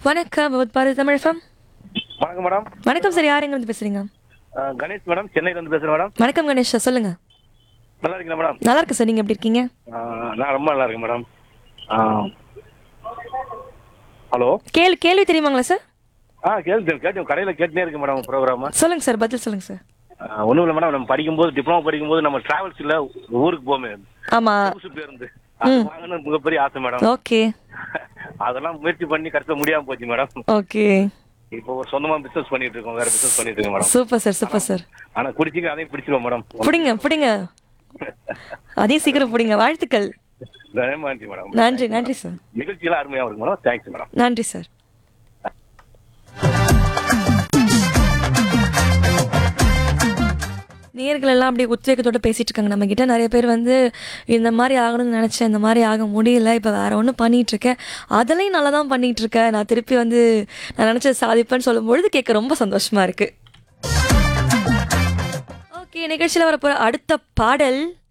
வணக்கம் விபத் பாரதி தமிழ் FM. வணக்கம் madam வணக்கம் சார் யார் எங்க பேசுறீங்க அஹ் கணேஷ் மேடம் சென்னையில இருந்து பேசுறேன் மேடம் வணக்கம் கணேஷ் சார் சொல்லுங்க நல்லா இருக்கீங்களா மேடம் நல்லா இருக்கு சார் நீங்க எப்படி இருக்கீங்க அஹ் நான் ரொம்ப நல்லா இருக்கேன் மேடம் அஹ் ஹலோ கேள்வி கேள்வி தெரியுமாங்களா சார் ஆ கேள்வி கேட்டு கடையில் கேட்டுனே இருக்கு மேடம் ப்ரோக்ராம் சொல்லுங்க சார் பதில் சொல்லுங்க சார் ஒன்றும் இல்லை மேடம் நம்ம படிக்கும்போது டிப்ளமோ படிக்கும்போது நம்ம டிராவல்ஸில் ஊருக்கு போமே ஆமா புதுசு பேருந்து அது வாங்கணும்னு மிகப்பெரிய ஆசை மேடம் ஓகே அதெல்லாம் முயற்சி பண்ணி கடைசியில் முடியாம போச்சு மேடம் ஓகே இப்போ ஒரு சொந்தமா பிசினஸ் பண்ணிட்டு இருக்கோம் வேற பிசினஸ் பண்ணிட்டு இருக்கோம் madam super sir super sir ஆனா குடிச்சிக்க அதையும் பிடிச்சிருவோம் மேடம் பிடிங்க பிடிங்க அதையும் சீக்கிரம் பிடிங்க வாழ்த்துக்கள் நன்றி மேடம் நன்றி நன்றி சார் நிகழ்ச்சியெல்லாம் அருமையா இருக்கு மேடம் தேங்க்ஸ் மேடம் நன்றி சார் நேர்கள் எல்லாம் அப்படியே உத்வேகத்தோட பேசிட்டு இருக்காங்க நம்ம கிட்ட நிறைய பேர் வந்து இந்த மாதிரி ஆகணும்னு நினைச்சேன் இந்த மாதிரி ஆக முடியல இப்போ வேற ஒன்று பண்ணிட்டு இருக்கேன் அதெல்லாம் நல்லா தான் பண்ணிட்டு இருக்கேன் நான் திருப்பி வந்து நான் நினைச்சது சாதிப்பேன்னு சொல்லும்பொழுது கேட்க ரொம்ப சந்தோஷமா இருக்கு ஓகே நிகழ்ச்சியில் வரப்போற அடுத்த பாடல்